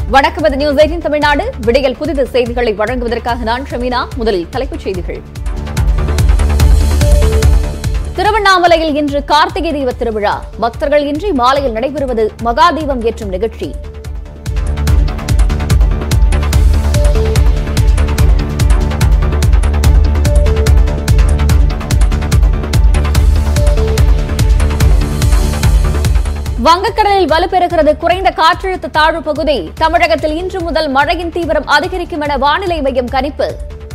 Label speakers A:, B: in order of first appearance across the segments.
A: வணக்கம் இது news eighteen Tamil Nadu விடியல் புதிது செய்திகளை வழங்குவதற்காக நான் ஷமீனா முதலில் தலைப்புச் செய்திகள் திருவண்ணாமலையில் இன்று கார்த்திகை தீப திருவிழா பக்தர்கள் இன்றி மாலையில் நடைபெறுவது மகாதீபம் ஏற்றும் நிகழ்ச்சி வங்கக்கடலில் வலுப்பெறுகிறது குறைந்த காற்றழுத்த தாழ்வு பகுதி தமிழகத்தில் இன்று முதல் மழையின் தீவிரம் அதிகரிக்கும் என வானிலை மையம் கணிப்பு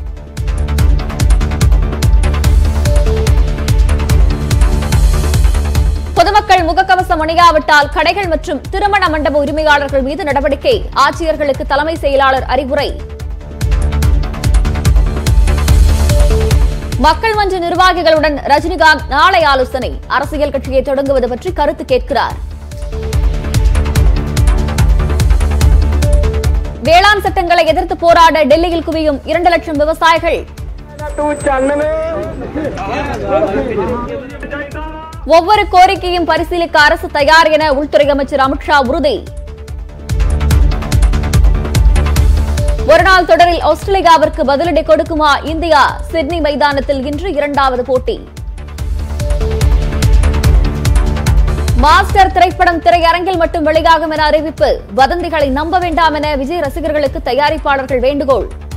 A: பொதுமக்கள் முகக்கவசம் அணியாவிட்டால் கடைகள் மற்றும் திருமண மண்டப உரிமையாளர்கள் மீது நடவடிக்கை ஆட்சியர்களுக்கு தலைமை செயலாளர் அறிவுரை மக்கள் மன்ற நிர்வாகிகளுடன் ரஜினிகாந்த் நாளை ஆலோசனை அரசியல் கட்சியை தொடங்குவது பற்றி கருத்து கேட்கிறார் வேளாண் சட்டங்களை எதிர்த்து போராட டெல்லியில் குவியும் இரண்டு லட்சம் விவசாயிகள் ஒவ்வொரு கோரிக்கையும் பரிசீலிக்க அரசு தயார் என உள்துறை அமைச்சர் அமித்ஷா உறுதி ஒருநாள் தொடரில் ஆஸ்திரேலியாவிற்கு பதிலடி கொடுக்குமா இந்தியா சிட்னி மைதானத்தில் இன்று இரண்டாவது போட்டி மாஸ்டர் திரைப்படம் திரையரங்கில் மட்டும் வெளியாகும் என அறிவிப்பு வதந்திகளை நம்ப வேண்டாம் என விஜய் ரசிகர்களுக்கு தயாரிப்பாளர்கள் வேண்டுகோள்